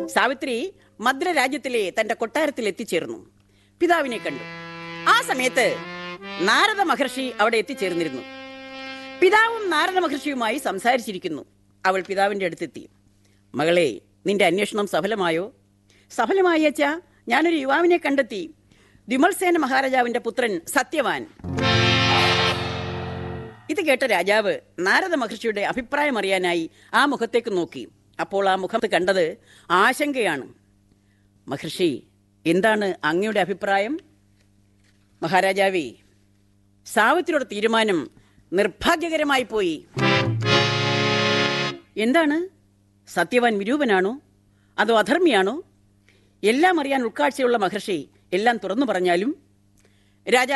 സാവിത്രി മദ്ര രാജ്യത്തിലെ തന്റെ കൊട്ടാരത്തിൽ എത്തിച്ചേർന്നു പിതാവിനെ കണ്ടു ആ സമയത്ത് നാരദ മഹർഷി അവിടെ എത്തിച്ചേർന്നിരുന്നു പിതാവും നാരദ മഹർഷിയുമായി സംസാരിച്ചിരിക്കുന്നു അവൾ പിതാവിന്റെ അടുത്തെത്തി മകളെ നിന്റെ അന്വേഷണം സഫലമായോ സഫലമായി അച്ഛാ ഞാനൊരു യുവാവിനെ കണ്ടെത്തി വിമൽസേന മഹാരാജാവിന്റെ പുത്രൻ സത്യവാൻ ഇത് കേട്ട രാജാവ് നാരദ മഹർഷിയുടെ അഭിപ്രായം അറിയാനായി ആ മുഖത്തേക്ക് നോക്കി അപ്പോൾ ആ മുഖത്ത് കണ്ടത് ആശങ്കയാണ് മഹർഷി എന്താണ് അങ്ങയുടെ അഭിപ്രായം മഹാരാജാവേ സാവിത്രിയുടെ തീരുമാനം നിർഭാഗ്യകരമായി പോയി എന്താണ് സത്യവാൻ വിരൂപനാണോ അതോ അധർമ്മിയാണോ എല്ലാം അറിയാൻ ഉൾക്കാഴ്ചയുള്ള മഹർഷി എല്ലാം തുറന്നു പറഞ്ഞാലും രാജാ